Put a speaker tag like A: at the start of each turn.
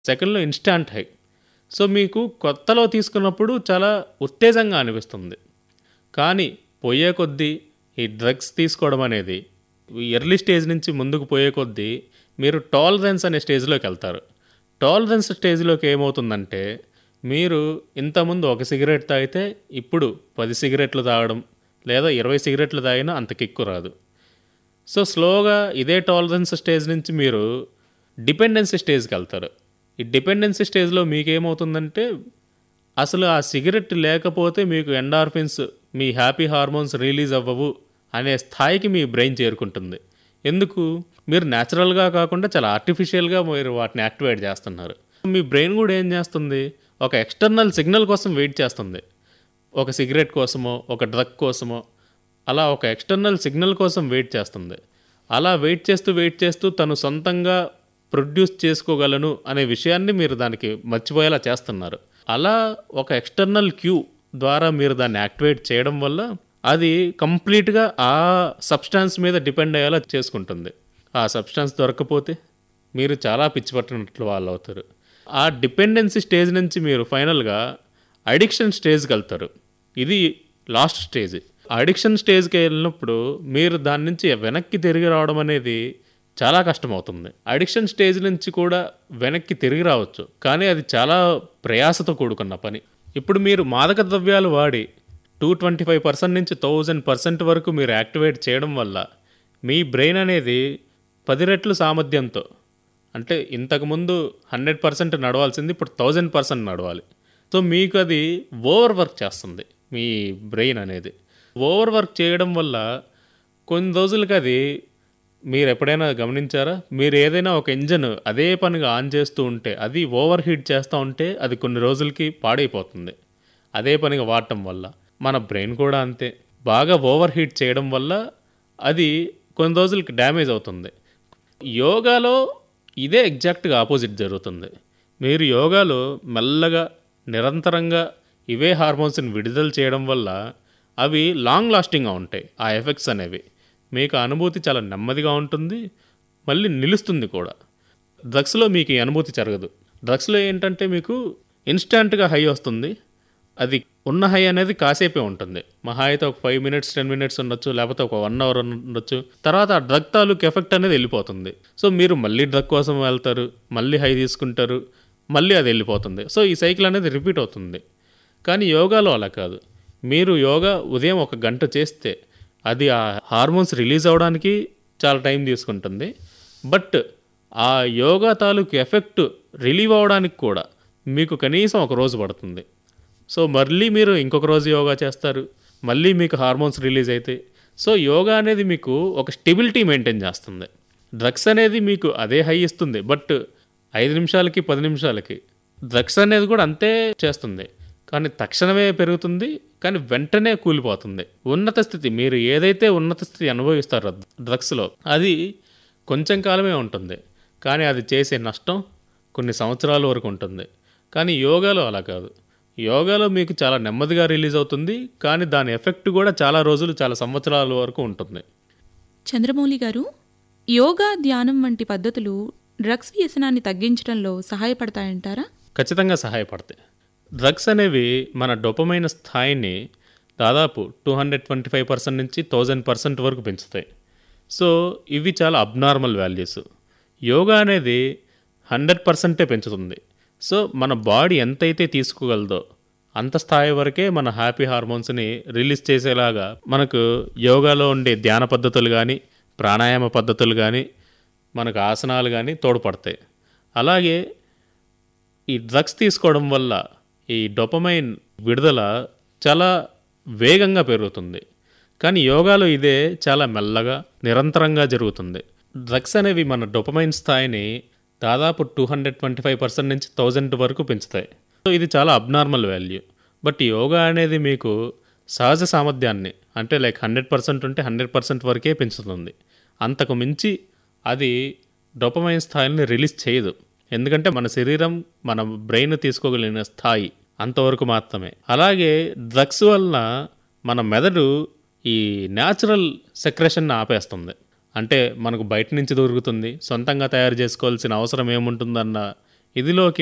A: సెకండ్‌లో instant high. So, మీకు కొత్తలో తీసుకున్నప్పుడు చాలా ఉత్తేజంగా అనిపిస్తుంది. కానీ పోయే కొద్దీ ఈ డ్రగ్స్ తీసుకోవడం అనేది ఎర్లీ స్టేజ్ నుంచి ముందుకు పోయే కొద్దీ మీరు టాలరెన్స్ అనే స్టేజ్‌లోకెళ్తారు. టాలరెన్స్ స్టేజ్‌లోకి ఏమవుతుందంటే, మీరు ఇంతకుముందు ఒక సిగరెట్ తాగితే ఇప్పుడు 10 సిగరెట్లు తాగడం లేదా 20 సిగరెట్లు తాగినా అంత కిక్కు రాదు. సో, స్లోగా ఇదే టాలరెన్స్ స్టేజ్ నుంచి మీరు డిపెండెన్సీ స్టేజ్‌కెళ్తారు. ఈ డిపెండెన్సీ స్టేజ్‌లో మీకేమవుతుందంటే, అసలు ఆ సిగరెట్ లేకపోతే మీకు ఎండార్ఫిన్స్, మీ హ్యాపీ హార్మోన్స్ రిలీజ్ అవ్వవు అనే స్థాయికి మీ బ్రెయిన్ చేరుకుంటుంది. ఎందుకు? మీరు నేచురల్‌గా కాకుండా చాలా ఆర్టిఫిషియల్‌గా మీరు వాటిని యాక్టివేట్ చేస్తున్నారు. మీ బ్రెయిన్ కూడా ఏం చేస్తుంది? ఒక ఎక్స్‌టర్నల్ సిగ్నల్ కోసం వెయిట్ చేస్తుంది. ఒక సిగరెట్ కోసమో, ఒక డ్రగ్ కోసమో అలా ఒక ఎక్స్‌టర్నల్ సిగ్నల్ కోసం వెయిట్ చేస్తుంది. అలా వెయిట్ చేస్తూ, వెయిట్ చేస్తూ తను సొంతంగా ప్రొడ్యూస్ చేసుకోగలను అనే విషయాన్ని మీరు దానికి మర్చిపోయేలా చేస్తున్నారు. అలా ఒక ఎక్స్‌టర్నల్ క్యూ ద్వారా మీరు దాన్ని యాక్టివేట్ చేయడం వల్ల అది కంప్లీట్‌గా ఆ సబ్‌స్టాన్స్ మీద డిపెండ్ అయ్యేలా చేసుకుంటుంది. ఆ సబ్‌స్టాన్స్ దొరక్కపోతే మీరు చాలా పిచ్చి పట్టినట్లు వాళ్ళవుతారు. ఆ డిపెండెన్సీ స్టేజ్ నుంచి మీరు ఫైనల్‌గా అడిక్షన్ స్టేజ్‌కెళ్తారు. ఇది లాస్ట్ స్టేజ్. అడిక్షన్ స్టేజ్‌కెళ్ళినప్పుడు మీరు దాని నుంచి వెనక్కి తిరిగి రావడం అనేది చాలా కష్టమవుతుంది. అడిక్షన్ స్టేజ్ నుంచి కూడా వెనక్కి తిరిగి రావచ్చు. కానీ అది చాలా ప్రయాసతో కూడుకున్న పని. ఇప్పుడు మీరు మాదక ద్రవ్యాలు వాడి 225% నుంచి 1000% వరకు మీరు యాక్టివేట్ చేయడం వల్ల మీ బ్రెయిన్ అనేది 10 రెట్లు సామర్థ్యంతో అంటే ఇంతకుముందు 100% నడవాల్సింది ఇప్పుడు 1000% నడవాలి. సో, మీకు అది ఓవర్ వర్క్ చేస్తుంది మీ బ్రెయిన్ అనేది. ఓవర్ వర్క్ చేయడం వల్ల కొన్ని రోజులకి అది మీరెప్పుడైనా గమనించారా? మీరు ఏదైనా ఒక ఇంజిన్ అదే పనిగా ఆన్ చేస్తూ ఉంటే అది ఓవర్ హీట్ చేస్తా ఉంటే అది కొన్ని రోజులకి పాడైపోతుంది. అదే పనిగా వాడటం వల్ల. మన బ్రెయిన్ కూడా అంతే. బాగా ఓవర్ హీట్ చేయడం వల్ల అది కొన్ని రోజులకి డ్యామేజ్ అవుతుంది. యోగాలో ఇదే ఎగ్జాక్ట్‌గా అపోజిట్ జరుగుతుంది. మీరు యోగాలో మెల్లగా, నిరంతరంగా ఇవే హార్మోన్స్‌ని విడుదల చేయడం వల్ల అవి లాంగ్ లాస్టింగ్‌గా ఉంటాయి. ఆ ఎఫెక్ట్స్ అనేవి. మీకు ఆ అనుభూతి చాలా నెమ్మదిగా ఉంటుంది. మళ్ళీ నిలుస్తుంది కూడా. డ్రగ్స్‌లో మీకు ఈ అనుభూతి జరగదు. డ్రగ్స్‌లో ఏంటంటే మీకు ఇన్‌స్టాంట్‌గా హై వస్తుంది. అది ఉన్న హై అనేది కాసేపే ఉంటుంది. మహా అయితే ఒక 5 మినిట్స్, 10 మినిట్స్ ఉండొచ్చు. లేకపోతే ఒక 1 అవర్ ఉండొచ్చు. తర్వాత ఆ డ్రగ్ తాలూకు ఎఫెక్ట్ అనేది ఎళ్ళిపోతుంది. సో, మీరు మళ్ళీ డ్రగ్ కోసం వెళ్తారు. మళ్ళీ హై తీసుకుంటారు. మళ్ళీ అది ఎళ్ళిపోతుంది. సో, ఈ సైకిల్ అనేది రిపీట్ అవుతుంది. కానీ యోగాలో అలా కాదు. మీరు యోగా ఉదయం ఒక గంట చేస్తే అది ఆ హార్మోన్స్ రిలీజ్ అవ్వడానికి చాలా టైం తీసుకుంటుంది. బట్ ఆ యోగా తాలూకు ఎఫెక్ట్ రిలీవ్ అవ్వడానికి కూడా మీకు కనీసం ఒక రోజు పడుతుంది. సో, మళ్ళీ మీరు ఇంకొక రోజు యోగా చేస్తారు. మళ్ళీ మీకు హార్మోన్స్ రిలీజ్ అయితాయి. సో, యోగా అనేది మీకు ఒక స్టెబిలిటీ మెయింటైన్ చేస్తుంది. డ్రగ్స్ అనేది మీకు అదే హై ఇస్తుంది. బట్ 5 నిమిషాలకి, 10 నిమిషాలకి. డ్రగ్స్ అనేది కూడా అంతే చేస్తుంది. కానీ తక్షణమే పెరుగుతుంది. కానీ వెంటనే కూలిపోతుంది. ఉన్నత స్థితి మీరు ఏదైతే ఉన్నత స్థితి అనుభవిస్తారో డ్రగ్స్‌లో అది కొంచెం కాలమే ఉంటుంది. కానీ అది చేసే నష్టం కొన్ని సంవత్సరాల వరకు ఉంటుంది. కానీ యోగాలో అలా కాదు. యోగాలో మీకు చాలా నెమ్మదిగా రిలీజ్ అవుతుంది. కానీ దాని ఎఫెక్ట్ కూడా చాలా రోజులు, చాలా సంవత్సరాల వరకు ఉంటుంది.
B: చంద్రమౌళి గారు, యోగా, ధ్యానం వంటి పద్ధతులు డ్రగ్స్ వ్యసనాన్ని తగ్గించడంలో సహాయపడతాయంటారా?
A: ఖచ్చితంగా సహాయపడతాయి. డ్రగ్స్ అనేవి మన డోపమైన్ స్థాయిని దాదాపు 225% నుంచి 1000% వరకు పెంచుతాయి. సో, ఇవి చాలా అబ్నార్మల్ వాల్యూస్. యోగా అనేది 100%ఏ పెంచుతుంది. సో, మన బాడీ ఎంతైతే తీసుకోగలదో అంత స్థాయి వరకే మన హ్యాపీ హార్మోన్స్‌ని రిలీజ్ చేసేలాగా మనకు యోగాలో ఉండే ధ్యాన పద్ధతులు గానీ, ప్రాణాయామ పద్ధతులు గానీ, మనకు ఆసనాలు గానీ తోడ్పడతాయి. అలాగే ఈ డ్రగ్స్ తీసుకోవడం వల్ల ఈ డోపమైన్ విడుదల చాలా వేగంగా పెరుగుతుంది. కానీ యోగాలో ఇదే చాలా మెల్లగా, నిరంతరంగా జరుగుతుంది. డ్రగ్స్ అనేవి మన డోపమైన్ స్థాయిని దాదాపు 225% నుంచి 1000 వరకు పెంచుతాయి. సో, ఇది చాలా అబ్నార్మల్ వాల్యూ. బట్ యోగా అనేది మీకు సహజ సామర్థ్యాన్ని అంటే లైక్ 100% ఉంటే 100% వరకే పెంచుతుంది. అంతకు మించి అది డోపమైన్ స్థాయిని రిలీజ్ చేయదు. ఎందుకంటే మన శరీరం, మన బ్రెయిన్ తీసుకోగలిగిన స్థాయి అంతవరకు మాత్రమే. అలాగే డ్రగ్స్ వలన మన మెదడు ఈ న్యాచురల్ సెక్రెషన్‌ని ఆపేస్తుంది. అంటే మనకు బయట నుంచి దొరుకుతుంది. సొంతంగా తయారు చేసుకోవాల్సిన అవసరం ఏముంటుందన్న ఇదిలోకి